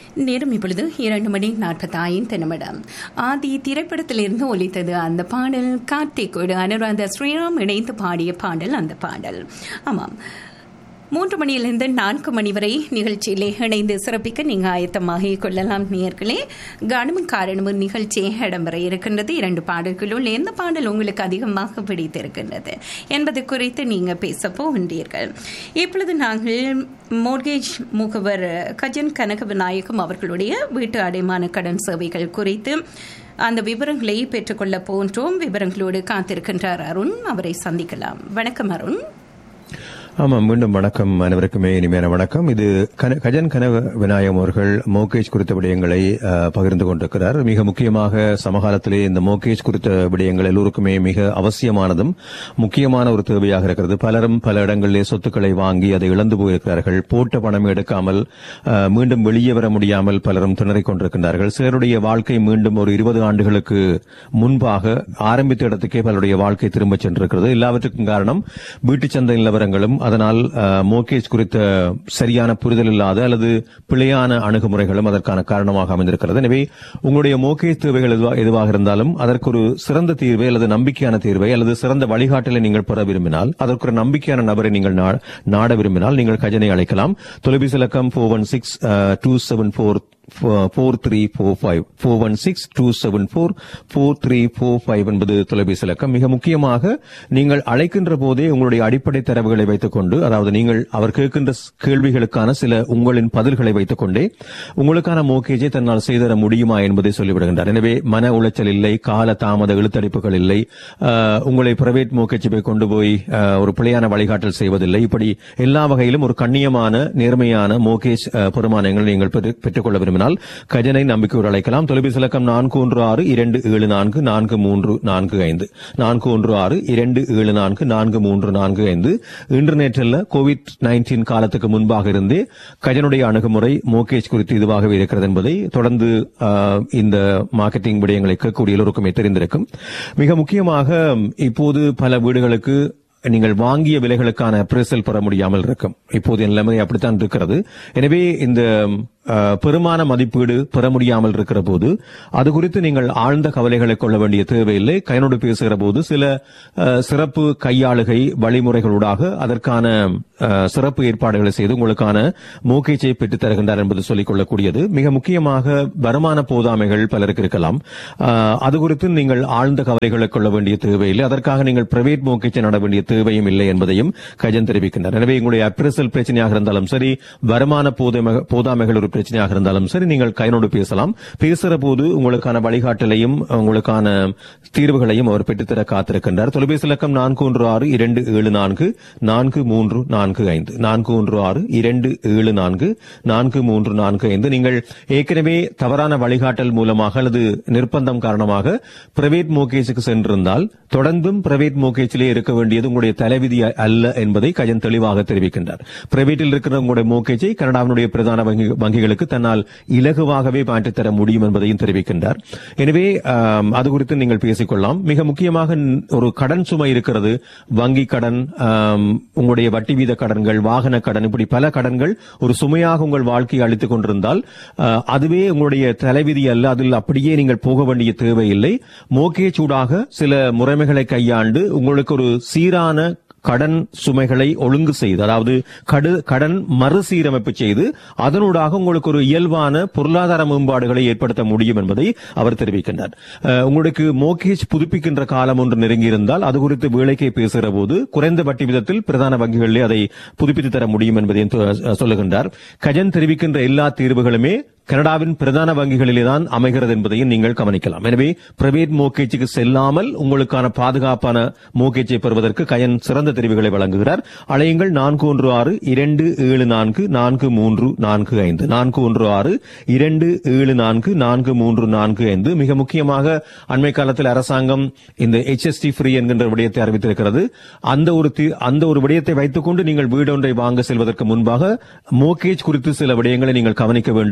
நேரம் இப்பொழுது இரண்டு மணி நாற்பத்தி ஐந்து நிமிடம் ஆதி திரைப்படத்திலிருந்து ஒலித்தது அந்த பாடல் கார்த்திகோடு அனுராதா ஸ்ரீராம் இணைந்து பாடிய பாடல் அந்த பாடல் ஆமாம் மூன்று மணியிலிருந்து நான்கு மணி வரை நிகழ்ச்சியிலே இணைந்து சிறப்பிக்க நீங்கள் ஆயத்தமாக கொள்ளலாம் நேர்களே கனமும் காரணமும் நிகழ்ச்சி இடம்பெற இருக்கின்றது இரண்டு பாடல்களுள் எந்த பாடல் உங்களுக்கு அதிகமாக பிடித்திருக்கின்றது என்பது குறித்து நீங்கள் பேச போகின்றீர்கள் இப்பொழுது நாங்கள் மோர்கேஜ் முகவர் கஜன் கனக விநாயகம் அவர்களுடைய வீட்டு அடைமான கடன் சேவைகள் குறித்து அந்த விவரங்களை பெற்றுக்கொள்ள போன்றோம் விவரங்களோடு காத்திருக்கின்றார் அருண் அவரை சந்திக்கலாம் வணக்கம் அருண் ஆமாம் மீண்டும் வணக்கம் அனைவருக்குமே இனிமையான வணக்கம் இது கன- கஜன் கனக விநாயகம் அவர்கள் மோகேஜ் குறித்த விடயங்களை அஹ், பகிர்ந்து கொண்டிருக்கிறார் மிக முக்கியமாக சமகாலத்திலே இந்த மோகேஜ் குறித்த விடயங்கள் எல்லோருக்குமே மிக அவசியமானதும் முக்கியமான ஒரு தேவையாக இருக்கிறது பலரும் பல இடங்களிலே சொத்துக்களை வாங்கி அதை இழந்து போயிருக்கிறார்கள் போட்ட பணம் எடுக்காமல் அஹ், மீண்டும் வெளியே வர முடியாமல் பலரும் திணறிக் கொண்டிருக்கின்றார்கள் சிலருடைய வாழ்க்கை மீண்டும் ஒரு இருபது ஆண்டுகளுக்கு முன்பாக ஆரம்பித்த இடத்துக்கே பலருடைய வாழ்க்கை திரும்பச் சென்றிருக்கிறது எல்லாவற்றுக்கும் காரணம் வீட்டுச் சந்தை நிலவரங்களும் அதனால் அஹ், மோர்கேஜ் குறித்த சரியான புரிதல் இல்லாத அல்லது பிழையான அணுகுமுறைகளும் அதற்கான காரணமாக அமைந்திருக்கிறது எனவே உங்களுடைய மோர்கேஜ் தேவைகள் எதுவா- எதுவாக இருந்தாலும் அதற்கு ஒரு சிறந்த தீர்வை அல்லது நம்பிக்கையான தீர்வை அல்லது சிறந்த வழிகாட்டலை நீங்கள் பெற விரும்பினால் அதற்கு ஒரு நம்பிக்கையான நபரை நீங்கள் நா- நாட விரும்பினால் நீங்கள் கஜனை அழைக்கலாம் தொலைபேசி இலக்கம் four one six two seven four four three four five four one six two seven four four three four five என்பது தொலைபேசி இலக்கம் மிக முக்கியமாக நீங்கள் அழைக்கின்ற போதே உங்களுடைய அடிப்படை தரவுகளை வைத்துக்கொண்டு அதாவது நீங்கள் அவர் கேட்கின்ற ஸ்- கேள்விகளுக்கான சில உங்களின் பதில்களை வைத்துக் கொண்டே உங்களுக்கான மோக்கேஜை தன்னால் செய்தர முடியுமா என்பதை சொல்லிவிடுகின்றார் எனவே மன உளைச்சல் இல்லை கால தாமத இழுத்தடிப்புகள் இல்லை ஆஹ், உங்களை பிரைவேட் மோக்கேஜ் போய் கொண்டு போய் ஆஹ், ஒரு பிழையான வழிகாட்டல் செய்வதில்லை இப்படி எல்லா வகையிலும் ஒரு கண்ணியமான நேர்மையான மோகேஜ் ஆஹ், பெருமானங்களை நீங்கள் பெற்று- பெற்றுக்கொள்ள விரும்பினால் கஜனை நம்பிக்கையோடு அழைக்கலாம் தொலைபேசி இலக்கம் நான்கு ஒன்று ஆறு இரண்டு ஏழு நான்கு நான்கு மூன்று நான்கு ஐந்து நான்கு ஒன்று ஆறு இரண்டு ஏழு நான்கு நான்கு மூன்று நான்கு ஐந்து இன்று நேற்றல்ல கோவிட் நைன்டீன் காலத்துக்கு முன்பாக இருந்தே கஜனுடைய அணுகுமுறை மோகேஜ் குறித்து இதுவாகவே இருக்கிறது என்பதை தொடர்ந்து ஆஹ், இந்த மார்க்கெட்டிங் விடயங்களை கேட்கக்கூடிய எல்லோருக்குமே தெரிந்திருக்கும் மிக முக்கியமாக இப்போது பல வீடுகளுக்கு நீங்கள் வாங்கிய விலைகளுக்கான அப்ரேசல் பெற முடியாமல் இருக்கும் இப்போது நிலைமை அப்படித்தான் இருக்கிறது எனவே இந்த அஹ், பெருமான மதிப்பீடு பெற முடியாமல் இருக்கிற போது அது குறித்து நீங்கள் ஆழ்ந்த கவலைகளை கொள்ள வேண்டிய தேவையில்லை கையனோடு பேசுகிற போது சில அஹ், சிறப்பு கையாளுகை வழிமுறைகளூடாக அதற்கான அஹ், சிறப்பு ஏற்பாடுகளை செய்து உங்களுக்கான மோகேஜை பெற்றுத் தருகின்றார் என்பது சொல்லிக் கொள்ளக்கூடியது மிக முக்கியமாக வருமான போதாமைகள் பலருக்கு இருக்கலாம் அஹ், அது குறித்து நீங்கள் ஆழ்ந்த கவலைகளை கொள்ள வேண்டிய தேவையில்லை அதற்காக நீங்கள் பிரைவேட் மோகேஜை நட வேண்டிய தேவையும் இல்லை என்பதையும் கஜன் தெரிவிக்கின்றார் எனவே உங்களுடைய அப்ரசல் பிரச்சனையாக இருந்தாலும் சரி வருமான போதாமை- போதாமைகள் ஒரு பிரச்சனையாக இருந்தாலும் சரி நீங்கள் கைனோடு பேசலாம் பேசுகிற போது உங்களுக்கான வழிகாட்டலையும் உங்களுக்கான தீர்வுகளையும் அவர் பெற்றுத்தர காத்திருக்கின்றார் தொலைபேசி இலக்கம் நான்கு ஒன்று ஆறு இரண்டு ஏழு நான்கு நான்கு மூன்று நான்கு ஐந்து நான்கு ஒன்று ஆறு இரண்டு ஏழு நான்கு நான்கு மூன்று நான்கு ஐந்து நீங்கள் ஏற்கனவே தவறான வழிகாட்டல் மூலமாக அல்லது நிர்பந்தம் காரணமாக பிரைவேட் மோகேஜுக்கு சென்றிருந்தால் தொடர்ந்தும் பிரைவேட் மோகேஜிலே இருக்க வேண்டியது உங்களுடைய தலைவிதி அல்ல என்பதை கஜன் தெளிவாக தெரிவிக்கின்றார் பிரைவேட்டில் இருக்கிற உங்களுடைய மோகேஜை கனடாவினுடைய பிரதான வங்கி- வங்கிகளுக்கு தன்னால் இலகுவாகவே மாற்றித் தர முடியும் என்பதையும் தெரிவிக்கின்றார் எனவே ஆம், அது குறித்து நீங்கள் பேசிக்கொள்ளலாம் மிக முக்கியமாக ந- ஒரு கடன் சுமை இருக்கிறது வங்கி கடன் ஆம், உங்களுடைய வட்டி வீத கடன்கள் வாகன கடன் இப்படி பல கடன்கள் ஒரு சுமையாக உங்கள் வாழ்க்கையை அளித்துக் கொண்டிருந்தால் ஆ, அதுவே உங்களுடைய தலைவிதி அல்ல அதில் அப்படியே நீங்கள் போக வேண்டிய தேவையில்லை மோகே சூடாக சில முறைமைகளை கையாண்டு உங்களுக்கு ஒரு சீரான கடன் சுமைகளை ஒழுங்கு செய்து அதாவது கடு கடன் மறுசீரமைப்பு செய்து அதனூடாக உங்களுக்கு ஒரு இயல்பான பொருளாதார மேம்பாடுகளை ஏற்படுத்த முடியும் என்பதை அவர் தெரிவிக்கின்றார் அஹ், உங்களுக்கு மோகேஜ் புதுப்பிக்கின்ற காலம் ஒன்று நெருங்கியிருந்தால் அது குறித்து வேலைக்கை பேசுகிற போது குறைந்த வட்டி விதத்தில் பிரதான வங்கிகளிலே அதை புதுப்பித்து தர முடியும் என்பதையும் தொ- சொல்லுகின்றார் கஜன் தெரிவிக்கின்ற எல்லா தீர்வுகளுமே கனடாவின் பிரதான வங்கிகளிலே தான் அமைகிறது என்பதையும் நீங்கள் கவனிக்கலாம் எனவே பிரைவேட் மோகேஜுக்கு செல்லாமல் உங்களுக்கான பாதுகாப்பான மோகேஜை பெறுவதற்கு கயன் சிறந்த தெரிவுகளை வழங்குகிறார் அழையுங்கள் நான்கு ஒன்று ஆறு இரண்டு ஏழு நான்கு நான்கு மூன்று நான்கு ஐந்து நான்கு ஒன்று ஆறு இரண்டு ஏழு நான்கு நான்கு மூன்று நான்கு ஐந்து மிக முக்கியமாக அண்மை காலத்தில் அரசாங்கம் இந்த HST ஃப்ரீ என்கின்ற விடயத்தை அறிவித்திருக்கிறது அந்த ஒரு தி- அந்த ஒரு விடயத்தை வைத்துக்கொண்டு நீங்கள் வீடொன்றை வாங்க செல்வதற்கு முன்பாக மோகேஜ் குறித்து சில விடயங்களை நீங்கள் கவனிக்க வேண்டும் அது குறித்து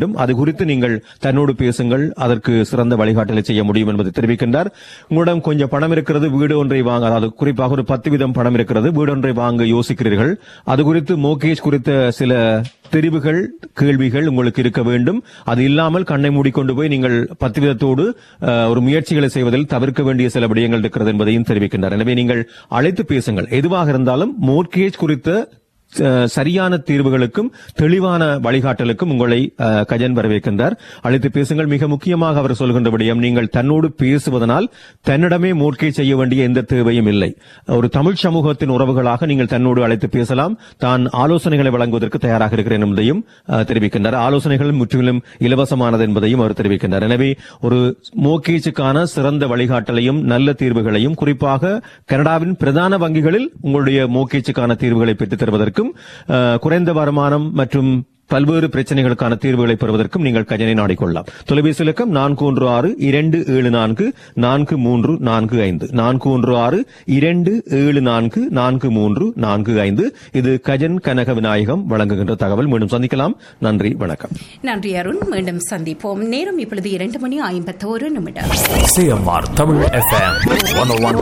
குறித்து நீங்கள் தன்னோடு பேசுங்கள் அதற்கு சிறந்த வழிகாட்டலை செய்ய முடியும் என்பதை தெரிவிக்கின்றார் உங்களிடம் கொஞ்சம் பணம் இருக்கிறது வீடு ஒன்றை வாங்க அதாவது குறிப்பாக ஒரு பத்து வீதம் பணம் இருக்கிறது வீடு ஒன்றை வாங்க யோசிக்கிறீர்கள் அது குறித்து மோகேஜ் குறித்த சில தெரிவுகள் கேள்விகள் உங்களுக்கு இருக்க வேண்டும் அது இல்லாமல் கண்ணை மூடிக்கொண்டு போய் நீங்கள் பத்து விதத்தோடு அஹ், ஒரு முயற்சிகளை செய்வதில் தவிர்க்க வேண்டிய சில விடயங்கள் இருக்கிறது என்பதையும் தெரிவிக்கின்றார் எனவே நீங்கள் அழைத்து பேசுங்கள் எதுவாக இருந்தாலும் மோர்கேஜ் குறித்த அஹ், சரியான தீர்வுகளுக்கும் தெளிவான வழிகாட்டலுக்கும் உங்களை அஹ், கஜன் வரவேற்கின்றார் அழைத்து பேசுங்கள் மிக முக்கியமாக அவர் சொல்கின்ற விடயம் நீங்கள் தன்னோடு பேசுவதனால் தன்னிடமே மோர்க்கை செய்ய வேண்டிய எந்த தேவையும் இல்லை ஒரு தமிழ் சமூகத்தின் உறவுகளாக நீங்கள் தன்னோடு அழைத்து பேசலாம் தான் ஆலோசனைகளை வழங்குவதற்கு தயாராக இருக்கிறேன் என்பதையும் அஹ், தெரிவிக்கின்றார் ஆலோசனைகள் முற்றிலும் இலவசமானது என்பதையும் அவர் தெரிவிக்கின்றார் எனவே ஒரு மோக்கேஜுக்கான சிறந்த வழிகாட்டலையும் நல்ல தீர்வுகளையும் குறிப்பாக கனடாவின் பிரதான வங்கிகளில் உங்களுடைய மோக்கேஜுக்கான தீர்வுகளை பெற்றுத் தருவதற்கும் அஹ், குறைந்த வருமானம் மற்றும் பல்வேறு பிரச்சனைகளுக்கான தீர்வுகளை பெறுவதற்கும் நீங்கள் கஜனை நாடிக்கொள்ளலாம் தொலைபேசி இலக்கம் நான்கு ஒன்று ஆறு இரண்டு ஏழு நான்கு நான்கு மூன்று நான்கு ஐந்து நான்கு ஒன்று ஆறு இரண்டு ஏழு நான்கு நான்கு மூன்று நான்கு ஐந்து இது கஜன் கனக விநாயகம் வழங்குகின்ற தகவல் மீண்டும் சந்திக்கலாம் நன்றி வணக்கம் நன்றி அருண் மீண்டும் சந்திப்போம் நேரம் இப்பொழுது இரண்டு மணி ஐம்பத்தோரு நிமிடம் CMR Tamil FM one one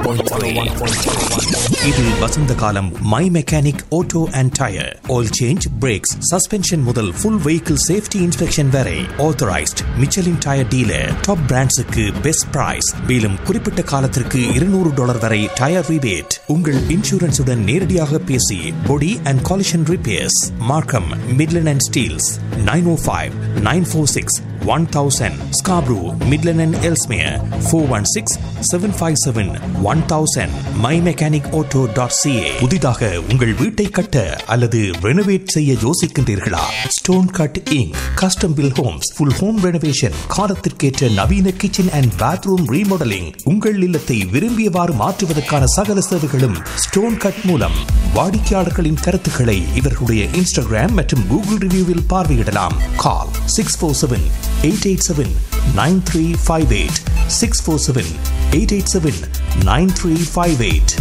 இது வசந்த காலம் my mechanic auto and tyre oil change brakes suspension முதல் ஃபுல் வெஹிக்கிள் சேஃப்டி இன்ஸ்பெக்ஷன் வரை authorised Michelin tyre dealer top பிராண்ட்ஸுக்கு பெஸ்ட் பிரைஸ் மேலும் குறிப்பிட்ட காலத்திற்கு இருநூறு டாலர் வரை டயர் ரிபேட் உங்கள் இன்சூரன்ஸுடன் நேரடியாக பேசி body and collision repairs Markham Midland and Steeles nine O five nine four six one thousand Scarborough Midland and Ellesmere four one six seven five seven one thousand my mechanic auto dot CA புதிதாக உங்கள் வீட்டை கட்ட அல்லது renovate செய்ய யோசிக்கின்றீர்களா stone cut inc custom build homes full home renovation காலத்திற்கேற்ற நவீன kitchen and bathroom remodelling உங்கள் இல்லத்தை விரும்பியவாறு மாற்றுவதற்கான சகல சேவைகளும் ஸ்டோன் கட் மூலம் வாடிக்கையாளர்களின் கருத்துக்களை இவர்களுடைய இன்ஸ்டாகிராம் மற்றும் கூகுள் ரிவ்யூவில் பார்வையிடலாம் call six four seven eight eight seven nine three five eight six four seven eight eight seven nine three five eight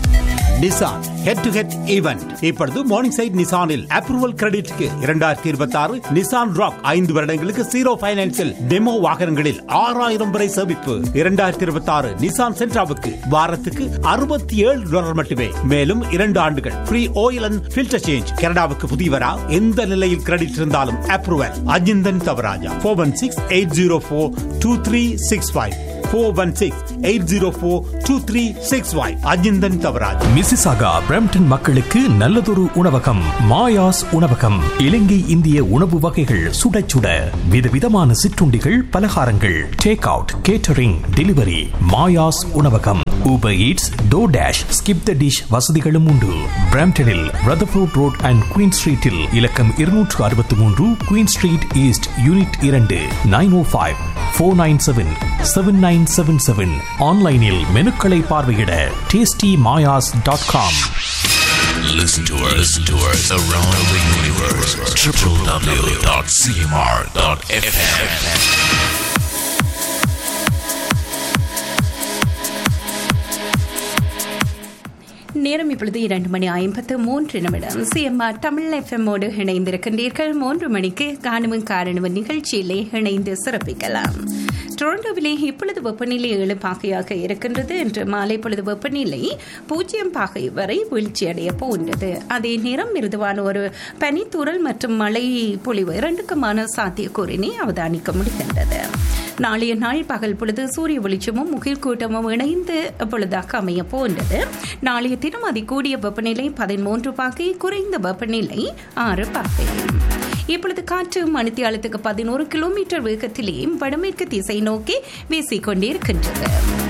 Nissan head to head event இப்பொழுது மார்னிங் சைட் நிசானில் approval கிரெடிட்க்கு இரண்டாயிரத்தி இருபத்தி ஆறு Nissan rock ஐந்து வருடங்களுக்கு zero பைனான்சில் demo வாகனங்களில் ஆறாயிரம் வரை சேமிப்பு இரண்டாயிரத்தி இருபத்தி ஆறு நிசான் சென்ட்ராவுக்கு வாரத்துக்கு அறுபத்தி ஏழு டாலர் மட்டுமே மேலும் இரண்டு ஆண்டுகள் free oil and filter change கனடாவுக்கு புதியவரா எந்த நிலையில் கிரெடிட் இருந்தாலும் approval Ajinthan Thavarajah four one six eight zero four two three six five four one six eight zero four two three six five Ajinthan Thavaraj Mississauga Brampton மக்களுக்கு நல்லதொரு உணவகம் மாயாஸ் உணவகம் இலங்கை இந்திய உணவு வகைகள் சுட சுட விதவிதமான சிற்றுண்டிகள் பலகாரங்கள் take out catering delivery Maya's உணவகம் Uber Eats DoorDash Skip the dish வசதிகளும் உண்டு பிரம்டனில் ரதர்ஃபோர்ட் ரோட் அண்ட் குயின் ஸ்ட்ரீட்டில் இலக்கம் இருநூற்று அறுபத்தி மூன்று குயின் ஸ்ட்ரீட் ஈஸ்ட் யூனிட் இரண்டு nine O five four nine seven seven nine seven seven ஆன்லைனில் மெனுக்களை பார்வையிட tasty Mayas dot com Listen to us, listen to us around the universe. www.cmr.fm. நேரம் இப்பொழுது இரண்டு மணி ஐம்பத்து மூன்று நிமிடம் சிஎம்ஆர் தமிழ் எஃப்எம்மோடு இணைந்திருக்கின்றீர்கள் மூன்று மணிக்கு காணுமும் காரணமும் நிகழ்ச்சியிலே இணைந்து சிறப்பிக்கலாம் டொரண்டோவிலே இப்பொழுது வெப்பநிலை ஏழு பாகையாக இருக்கின்றது என்று மாலை பொழுது வெப்பநிலை பூஜ்ஜியம் பாகை வரை வீழ்ச்சியடைய போன்றது அதே நேரம் மிருதுவான ஒரு பனித்தூறல் மற்றும் மழை பொழிவு இரண்டுக்குமான சாத்தியக்கூறினை அவதானிக்க முடிகின்றது நாளைய நாள் பகல் பொழுது சூரிய வெளிச்சமும் முகில் கூட்டமும் இணைந்து பொழுதாக அமைய போன்றது நாளைய தினம் அதிகூடிய வெப்பநிலை பதிமூன்று பாகை குறைந்த வெப்பநிலை ஆறு பாகை இப்பொழுது காற்று மணித்தியாலத்துக்கு பதினோரு கிலோமீட்டர் வேகத்திலே வடமேற்கு திசை நோக்கி வீசிக்கொண்டிருக்கின்றது